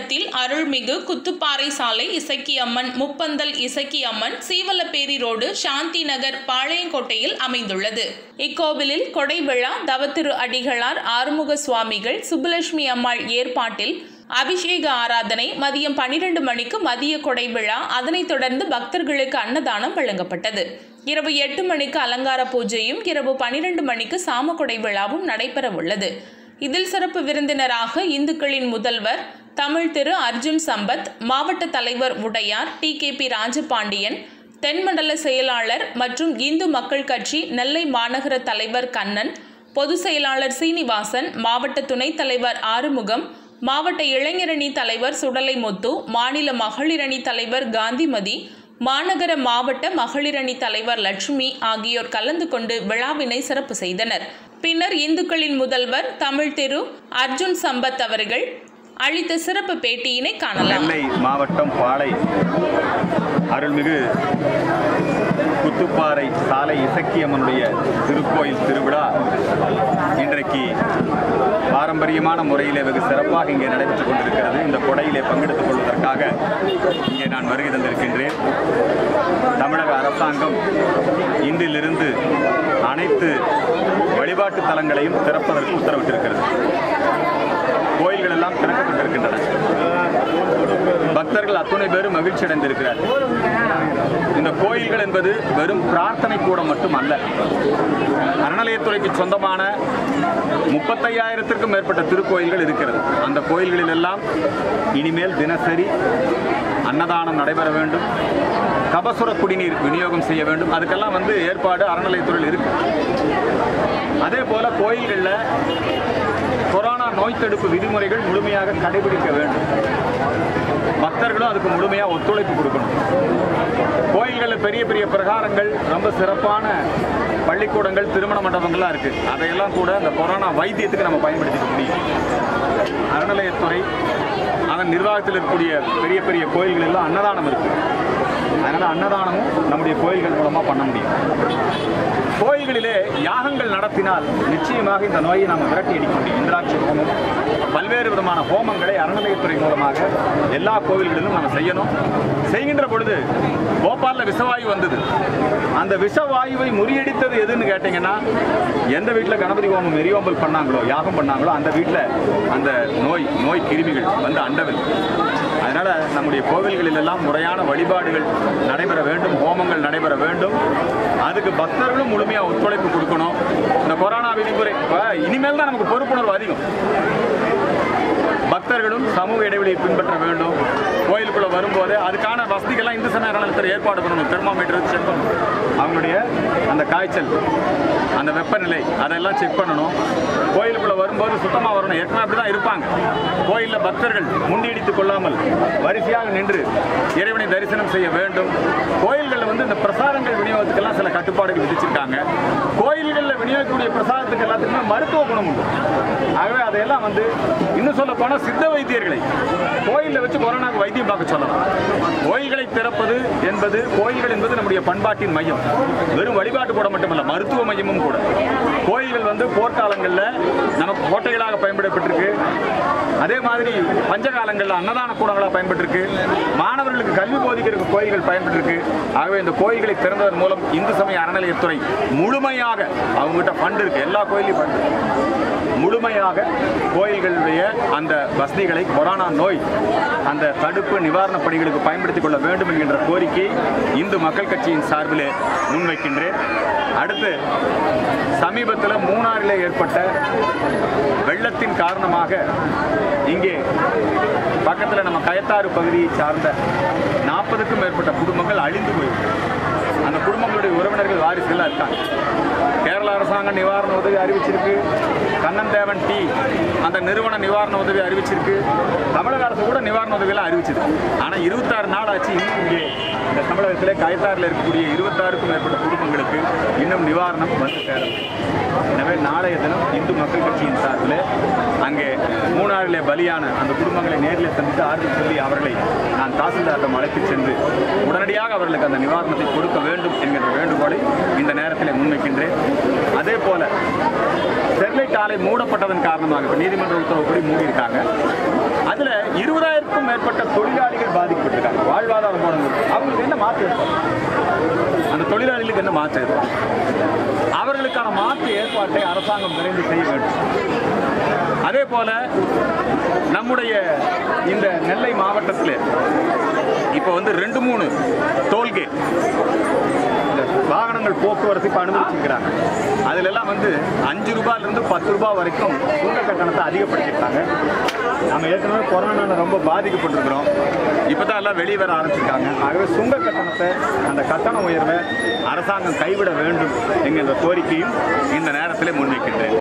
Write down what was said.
கிராமத்தில் அருள்மிகு குத்துப்பாறை சாலை இசக்கியம்மன் முப்பந்தல் இசக்கியம்மன் சீவலப்பேரி ரோடு சாந்தி நகர் பாளையங்கோட்டையில் அமைந்துள்ளது இக்கோவிலில் கொடை விழா தவத்திரு அடிகளார் ஆறுமுக சுவாமிகள் சுப்புலட்சுமி அம்மாள் ஏற்பாட்டில் அபிஷேக ஆராதனை மதியம் பனிரெண்டு மணிக்கு மதிய கொடை விழா அதனைத் தொடர்ந்து பக்தர்களுக்கு அன்னதானம் வழங்கப்பட்டது இரவு எட்டு மணிக்கு அலங்கார பூஜையும் இரவு பனிரெண்டு மணிக்கு சாமக்கொடை விழாவும் நடைபெறவுள்ளது இதில் சிறப்பு விருந்தினராக இந்துக்களின் முதல்வர் தமிழ் திரு அர்ஜுன் சம்பத் மாவட்ட தலைவர் Udaiyar T K P Rajapandian தென்மண்டல செயலாளர் மற்றும் இந்து மக்கள் கட்சி நெல்லை மாநகர தலைவர் கண்ணன் பொதுச் செயலாளர் சீனிவாசன் மாவட்ட துணைத் தலைவர் ஆறுமுகம் மாவட்ட இளைஞரணி தலைவர் சுடலை முத்து மாநில மகளிரணி தலைவர் காந்திமதி மாநகர மாவட்ட மகளிரணி தலைவர் லட்சுமி ஆகியோர் கலந்து கொண்டு விழாவினை சிறப்பு செய்தனர் பின்னர் இந்துக்களின் முதல்வர் தமிழ் திரு அர்ஜுன் சம்பத் அவர்கள் அளித்த சிறப்பு பேட்டியினை காணலாம் நெல்லை மாவட்டம் பாளை அருள்மிகு குத்துப்பாறை சாலை இசக்கியம்மனுடைய திருக்கோயில் திருவிழா இன்றைக்கு பாரம்பரியமான முறையிலே வெகு சிறப்பாக இங்கே நடைபெற்றுக் கொண்டிருக்கிறது இந்த கொடையிலே பங்கெடுத்துக் கொள்வதற்காக இங்கே நான் வருகை தந்திருக்கின்றேன் தமிழக அரசாங்கம் இன்றிலிருந்து அனைத்து வழிபாட்டு தலங்களையும் திறப்பதற்கு உத்தரவிட்டிருக்கிறது கோயில்கள் எல்லாம் திறக்கப்பட்டிருக்கின்றன பக்தர்கள் அத்துணை பேரும் மகிழ்ச்சி அடைந்திருக்கிறார் இந்த கோயில்கள் என்பது வெறும் பிரார்த்தனை கூடம் மட்டுமல்ல அறநிலையத்துறைக்கு சொந்தமான முப்பத்தையாயிரத்திற்கும் மேற்பட்ட திருக்கோயில்கள் இருக்கிறது அந்த கோயில்களில் எல்லாம் இனிமேல் தினசரி அன்னதானம் நடைபெற வேண்டும் கபசுர குடிநீர் விநியோகம் செய்ய வேண்டும் அதுக்கெல்லாம் வந்து ஏற்பாடு அறநிலையத்துறையில் இருக்கு அதே போல கோயில்களில் கொரோனா நோய் தடுப்பு விதிமுறைகள் முழுமையாக கடைபிடிக்க வேண்டும் பக்தர்களும் அதுக்கு முழுமையாக ஒத்துழைப்பு கொடுக்கணும் கோயில்களில் பெரிய பெரிய பிரகாரங்கள் ரொம்ப சிறப்பான பள்ளிக்கூடங்கள் திருமண மண்டபங்கள்லாம் இருக்கு அதையெல்லாம் கூட இந்த கொரோனா வைத்தியத்துக்கு நம்ம பயன்படுத்திக்க முடியும் அறநிலையத்துறை அதன் நிர்வாகத்தில் இருக்கக்கூடிய பெரிய பெரிய கோயில்கள் எல்லாம் அன்னதானம் இருக்கு அதனால அன்னதானமும் நம்முடைய கோயில்கள் மூலமா பண்ண முடியும் கோயில்களிலே யாகங்கள் நடத்தினால் நிச்சயமாக இந்த நோயை நாம் விரட்டி அடிக்க முடியும் இந்திராட்சி ஹோமம் பல்வேறு விதமான ஹோமங்களை அறநிலையத்துறை மூலமாக எல்லா கோவில்களிலும் நம்ம செய்யணும் செய்கின்ற பொழுது போபாலில் விஷவாயு வந்தது அந்த விஷவாயுவை முறியடித்தது எதுன்னு கேட்டிங்கன்னா எந்த வீட்டில் கணபதி ஹோமம் எரியோம்பல் பண்ணாங்களோ யாகம் பண்ணாங்களோ அந்த வீட்டில் அந்த நோய் நோய் கிருமிகள் வந்து அண்டவில்லை அதனால நம்முடைய கோவில்களில் எல்லாம் முறையான வழிபாடுகள் நடைபெற வேண்டும் ஹோமங்கள் நடைபெற வேண்டும் அதுக்கு பக்தர்களும் முழுமையா ஒத்துழைப்பு கொடுக்கணும் இந்த கொரோனா விதிமுறை இப்ப இனிமேல் தான் நமக்கு பொறுப்புணர்வு அதிகம் பக்தர்களும் சமூக இடைவெளியை பின்பற்ற வேண்டும் கோயிலுக்குள்ள வரும்போது அதுக்கான வசதிகள்லாம் இந்து சமய அறநிலையத்துறை ஏற்பாடு பண்ணணும் தெர்மாமீட்டர் செக் பண்ணணும் அவங்களுடைய அந்த காய்ச்சல் அந்த வெப்பநிலை அதெல்லாம் செக் பண்ணணும் கோயிலுக்குள்ள வரும்போது சுத்தமாக வரணும் ஏற்கனவே அப்படி தான் இருப்பாங்க கோயிலில் பக்தர்கள் முண்டியடித்துக் கொள்ளாமல் வரிசையாக நின்று இறைவனை தரிசனம் செய்ய வேண்டும் கோயில்களில் வந்து இந்த பிரசாதங்கள் விநியோகத்துக்கெல்லாம் சில கட்டுப்பாடுகள் விதிச்சிருக்காங்க கோயில்களில் விநியோகிக்கக்கூடிய பிரசாதத்துக்கு எல்லாத்துக்குமே மருத்துவ குணம் உண்டு ஆகவே அதையெல்லாம் வந்து இன்னும் சொல்ல போனால் சித்த வைத்தியர்களை கோயிலில் வச்சு கொரோனாக்கு வைத்தியம் பார்க்க சொல்லலாம் கோயில்களை திறப்பது என்பது கோயில்கள் என்பது நம்முடைய பண்பாட்டின் மையம் வெறும் வழிபாட்டு கூட மட்டுமல்ல மருத்துவ மையமும் கூட கோயில்கள் வந்து போர்க்காலங்களில் நமக்கு கோட்டைகளாக பயன்படப்பட்டிருக்கு அதே மாதிரி பஞ்சகாலங்களில் அன்னதான கூடங்களாக பயன்பட்டிருக்கு மாணவர்களுக்கு கல்வி போதிக்கிறதுக்கு கோயில்கள் பயன்பட்டிருக்கு ஆகவே இந்த கோயில்களை திறந்ததன் மூலம் இந்து சமய அறநிலையத்துறை முழுமையாக அவங்ககிட்ட ஃபண்ட் இருக்கு எல்லா கோயிலையும் ஃபண்ட் முழுமையாக கோயில்களுடைய அந்த வசதிகளை கொரோனா நோய் அந்த தடுப்பு நிவாரணப் பணிகளுக்கு பயன்படுத்திக் கொள்ள வேண்டும் என்கின்ற கோரிக்கையை இந்து மக்கள் கட்சியின் சார்பிலே முன்வைக்கின்றேன் அடுத்து சமீபத்தில் மூணாறில் ஏற்பட்ட வெள்ளத்தின் காரணமாக இங்கே பக்கத்தில் நம்ம கயத்தாறு பகுதியை சார்ந்த நாற்பதுக்கும் மேற்பட்ட குடும்பங்கள் அழிந்து போயிருக்கு அந்த குடும்பங்களுடைய உறவினர்கள் வாரிசுகளாக இருக்காங்க கேரள அரசாங்கம் நிவாரண உதவி அறிவிச்சிருக்கு கண்ணன் தேவன் டி அந்த நிறுவன நிவாரண உதவி அறிவிச்சிருக்கு தமிழக அரசு கூட நிவாரண உதவியெல்லாம் அறிவிச்சது ஆனால் இருபத்தாறு நாள் ஆச்சு இன்னும் இங்கே இந்த தமிழகத்திலே கயத்தாறில் இருக்கக்கூடிய இருபத்தாறுக்கும் மேற்பட்ட குடும்பங்களுக்கு இன்னும் நிவாரணம் வந்து சேரவில்லை எனவே நாளைய தினம் இந்து மக்கள் கட்சியின் சார்பில் அங்கே மூணாறிலே பலியான அந்த குடும்பங்களை நேரில் சந்தித்து ஆறுதல் சொல்லி அவர்களை நான் தாசில்தாரிடம் அழைத்துச் சென்று உடனடியாக அவர்களுக்கு அந்த நிவாரணத்தை கொடுக்க வேண்டும் என்கின்ற வேண்டுகோளை இந்த நேரத்தில் முன்வைக்கின்றேன் அதே போல ஸ்டெர்லைட் ஸ்டெர்லைட் ஆலை மூடப்பட்டதன் காரணமாக இப்போ நீதிமன்ற உத்தரவுப்படி மூடியிருக்காங்க அதில் இருபதாயிரத்துக்கும் மேற்பட்ட தொழிலாளிகள் பாதிக்கப்பட்டிருக்காங்க வாழ்வாதாரம் போனவங்க அவங்களுக்கு என்ன மாற்று ஏற்பாடு அந்த தொழிலாளிகளுக்கு என்ன மாற்று ஏற்பாடு அவர்களுக்கான மாற்று ஏற்பாட்டை அரசாங்கம் விரைந்து செய்ய வேண்டும் அதே போல நம்முடைய இந்த நெல்லை மாவட்டத்தில் இப்போ வந்து ரெண்டு மூணு டோல்கேட் இந்த வாகனங்கள் போக்குவரத்து இப்போ அனுமதிச்சிருக்கிறாங்க அதுல எல்லாம் வந்து அஞ்சு ரூபாயிலிருந்து பத்து ரூபாய் வரைக்கும் சுங்க கட்டணத்தை அதிகப்படுத்திருக்காங்க நம்ம ஏற்கனவே கொரோனால ரொம்ப பாதிக்கப்பட்டிருக்கிறோம் இப்போ தான் எல்லாம் வெளியே வர ஆரம்பிச்சிருக்காங்க ஆகவே சுங்க கட்டணத்தை அந்த கட்டண உயர்வை அரசாங்கம் கைவிட வேண்டும் என்கின்ற கோரிக்கையும் இந்த நேரத்தில் முன்வைக்கின்றேன்